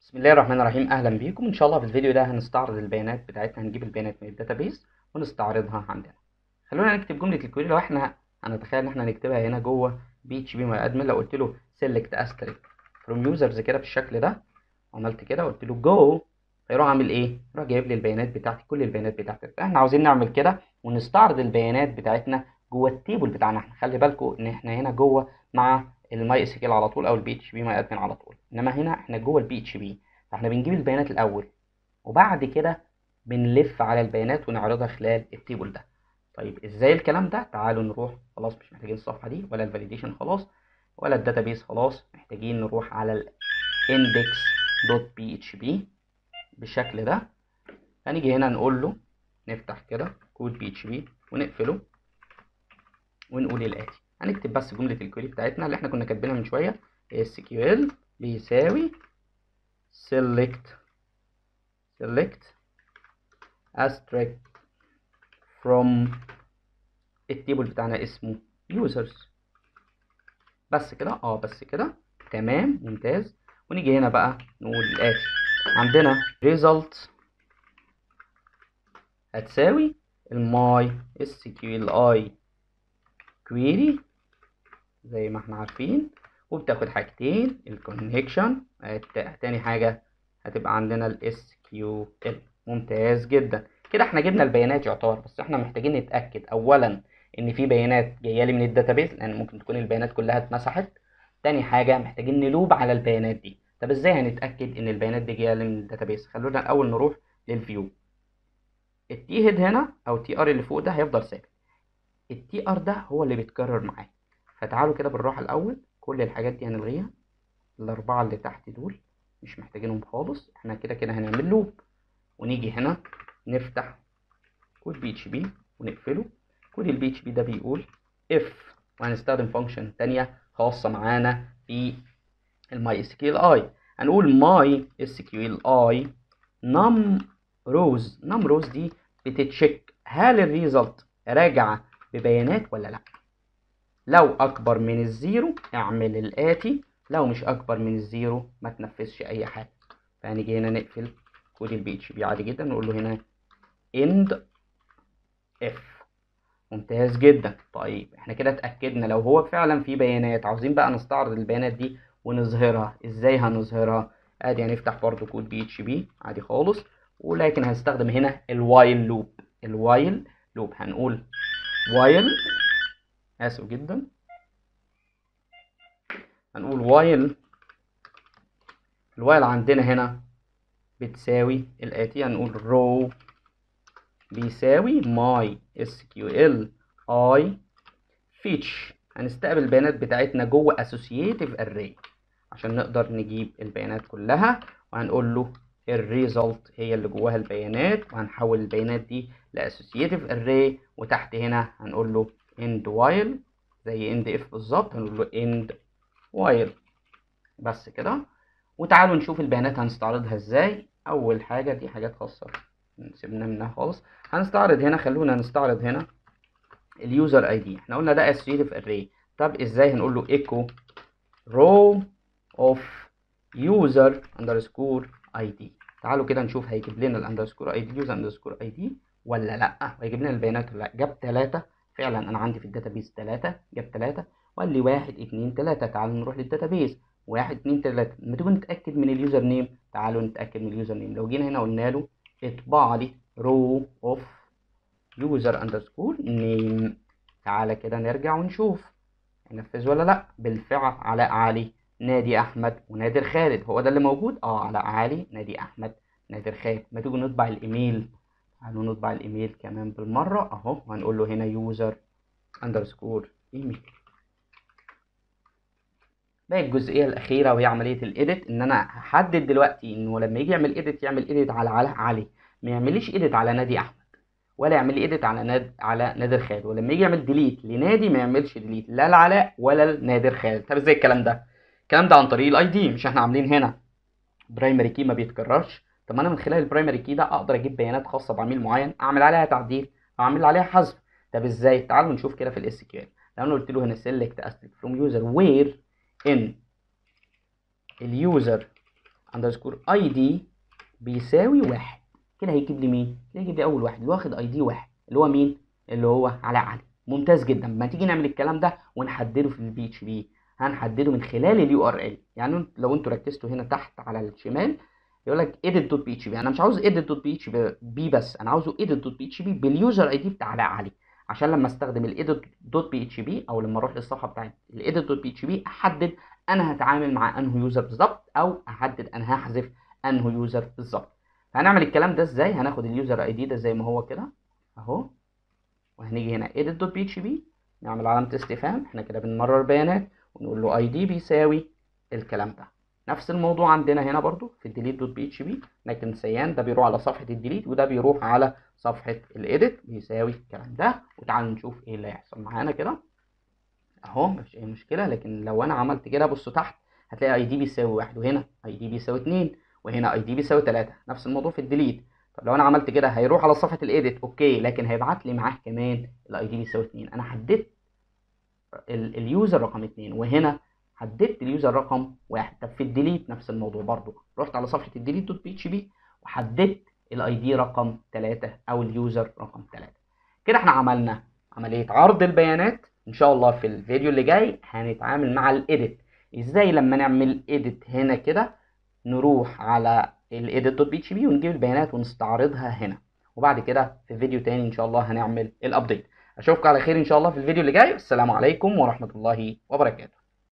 بسم الله الرحمن الرحيم اهلا بيكم ان شاء الله في الفيديو ده هنستعرض البيانات بتاعتنا هنجيب البيانات من الداتابيس ونستعرضها عندنا خلونا نكتب جمله الكويري لو احنا هنتخيل ان احنا نكتبها هنا جوه بي اتش بي ماي ادمن لو قلت له سيلكت استريك فروم يوزرز كده بالشكل ده عملت كده قلت له جو هيروح عامل ايه يروح جايب لي البيانات بتاعتي كل البيانات بتاعتي احنا عاوزين نعمل كده ونستعرض البيانات بتاعتنا جوه التيبل بتاعنا احنا خلي بالكم ان احنا هنا جوه مع الماي اس كيل على طول او البي اتش بي ماي ادمن على طول انما هنا احنا جوه البي اتش بي فاحنا بنجيب البيانات الاول وبعد كده بنلف على البيانات ونعرضها خلال التيبل ده طيب ازاي الكلام ده تعالوا نروح خلاص مش محتاجين الصفحه دي ولا الفاليديشن خلاص ولا الداتابيس خلاص محتاجين نروح على الاندكس دوت بي اتش بي بالشكل ده هنيجي هنا نقول له نفتح كده كود بي اتش بي ونقفله ونقول الاتي هنكتب بس جمله الكويري بتاعتنا اللي احنا كنا كاتبينها من شويه اس كيو ال بيساوي select select asterisk from التيبل بتاعنا اسمه users بس كده اه بس كده تمام ممتاز ونيجي هنا بقى نقول الاتي عندنا result هتساوي الماي اس كيو ال اي query زي ما احنا عارفين وبتاخد حاجتين الكونكشن تاني حاجة هتبقى عندنا ال SQL ممتاز جدا كده احنا جبنا البيانات يعتبر بس احنا محتاجين نتأكد اولا ان في بيانات جايه لي من الداتابيس لان ممكن تكون البيانات كلها اتمسحت تاني حاجة محتاجين نلوب على البيانات دي طب ازاي هنتأكد ان البيانات دي جايه لي من الداتابيس خلونا الاول نروح للفيو التي هيد هنا او التي ار اللي فوق ده هيفضل ثابت التي ار ده هو اللي بيتكرر معايا فتعالوا كده بالراحة الاول كل الحاجات دي هنلغيها الأربعة اللي تحت دول مش محتاجينهم خالص احنا كده كده هنعمل لوب ونيجي هنا نفتح كود بي اتش بي ونقفله كود البي اتش بي ده بيقول اف وهنستخدم فانكشن تانية خاصة معانا في الماي اس كيو ال اي هنقول ماي اس كيو ال اي نم روز نم روز دي بتتشيك هل الريزلت راجعة ببيانات ولا لأ لو اكبر من الزيرو اعمل الاتي لو مش اكبر من الزيرو ما تنفذش اي حاجه فهنيجي هنا نقفل كود البي اتش بي عادي جدا نقول له هنا end if ممتاز جدا طيب احنا كده اتاكدنا لو هو فعلا في بيانات عاوزين بقى نستعرض البيانات دي ونظهرها ازاي هنظهرها ادي هنفتح برضو كود بي اتش بي عادي خالص ولكن هنستخدم هنا الوايل لوب الوايل لوب هنقول وايل آسف جدا هنقول وايل الوايل عندنا هنا بتساوي الآتي هنقول رو بيساوي ماي اس كيو ال اي فيتش هنستقبل البيانات بتاعتنا جوه associative array عشان نقدر نجيب البيانات كلها وهنقول له الريزلت هي اللي جواها البيانات وهنحول البيانات دي لاسوسييتيف array وتحت هنا هنقول له end while زي end if بالظبط هنقول له end while بس كده وتعالوا نشوف البيانات هنستعرضها ازاي اول حاجه دي حاجات خاصه سيبنا منها خالص هنستعرض هنا خلونا نستعرض هنا اليوزر اي دي احنا قلنا ده associative array طب ازاي هنقول له echo row of user underscore id تعالوا كده نشوف هيجيب لنا الاندرسكور اي دي يوزر اندرسكور اي دي ولا لا وهيجيب لنا البيانات ولا لا جاب ثلاثة فعلا انا عندي في الداتابيس ثلاثة جاب ثلاثة وقال لي واحد اتنين تلاتة تعالوا نروح للداتابيس واحد اتنين تلاتة لما تيجي نتأكد من اليوزر نيم تعالوا نتأكد من اليوزر نيم لو جينا هنا قلنا له اطبع لي رو اوف يوزر اندرسكور نيم تعالى كده نرجع ونشوف نفذ ولا لا بالفعل علاء علي نادي احمد ونادر خالد هو ده اللي موجود اه علاء علي نادي احمد نادر خالد ما تيجي نطبع الايميل تعالوا نطبع الايميل كمان بالمره اهو وهنقول له هنا يوزر اندرسكور ايميل باقي الجزئيه الاخيره وهي عمليه الايديت ان انا هحدد دلوقتي انه لما يجي يعمل ايديت يعمل ايديت على علاء علي ما يعمليش ايديت على نادي احمد ولا يعمل لي ايديت على ناد على نادر خالد ولما يجي يعمل ديليت لنادي ما يعملش ديليت لا لعلاء ولا لنادر خالد طب ازاي الكلام ده الكلام ده عن طريق الاي دي مش احنا عاملين هنا برايمري كي ما بيتكررش طب ما انا من خلال البرايمري كي ده اقدر اجيب بيانات خاصه بعميل معين اعمل عليها تعديل او اعمل عليها حذف طب ازاي تعالوا نشوف كده في الاس كيو ال لو انا قلت له هنا select asterisk from user where in اليوزر اندرسكور اي دي بيساوي واحد كده هيجيب لي مين؟ هيجيب لي اول واحد اللي واخد اي دي واحد اللي هو مين؟ اللي هو علاء علي ممتاز جدا ما تيجي نعمل الكلام ده ونحدده في البي اتش بي هنحدده من خلال اليو ار ال يعني لو انتوا ركزتوا هنا تحت على الشمال يقول لك edit دوت بي اتش بي انا مش عاوز edit دوت بي اتش بي بس انا عاوزه edit دوت بي اتش بي باليوزر اي دي بتاع علاء علي عشان لما استخدم الايديت دوت بي اتش بي او لما اروح للصفحه بتاعت الايديت دوت بي اتش بي احدد انا هتعامل مع انه يوزر بالظبط او احدد انا هحذف انه يوزر بالظبط فهنعمل الكلام ده ازاي هناخد اليوزر اي دي ده زي ما هو كده اهو وهنيجي هنا edit دوت بي اتش بي نعمل علامه استفهام احنا كده بنمرر بيانات ونقول له اي دي بيساوي الكلام ده نفس الموضوع عندنا هنا برضو في الديليت دوت بي اتش بي لكن سيان ده بيروح على صفحه الديليت وده بيروح على صفحه الايديت بيساوي الكلام ده وتعالوا نشوف ايه اللي هيحصل معانا كده اهو مفيش اي مشكله لكن لو انا عملت كده بصوا تحت هتلاقي اي دي بيساوي واحد وهنا اي دي بيساوي اتنين وهنا اي دي بيساوي تلاته نفس الموضوع في الديليت طب لو انا عملت كده هيروح على صفحه الايديت اوكي لكن هيبعت لي معاه كمان الاي دي بيساوي اتنين انا حددت اليوزر رقم اتنين وهنا حددت اليوزر رقم واحد طب في الديليت نفس الموضوع برضو رحت على صفحه الديليت دوت بي اتش بي وحددت الاي دي رقم 3 او اليوزر رقم 3 كده احنا عملنا عمليه عرض البيانات ان شاء الله في الفيديو اللي جاي هنتعامل مع الايديت ازاي لما نعمل ايديت هنا كده نروح على الايديت دوت بي اتش بي ونجيب البيانات ونستعرضها هنا وبعد كده في فيديو تاني ان شاء الله هنعمل الابديت اشوفكم على خير ان شاء الله في الفيديو اللي جاي السلام عليكم ورحمه الله وبركاته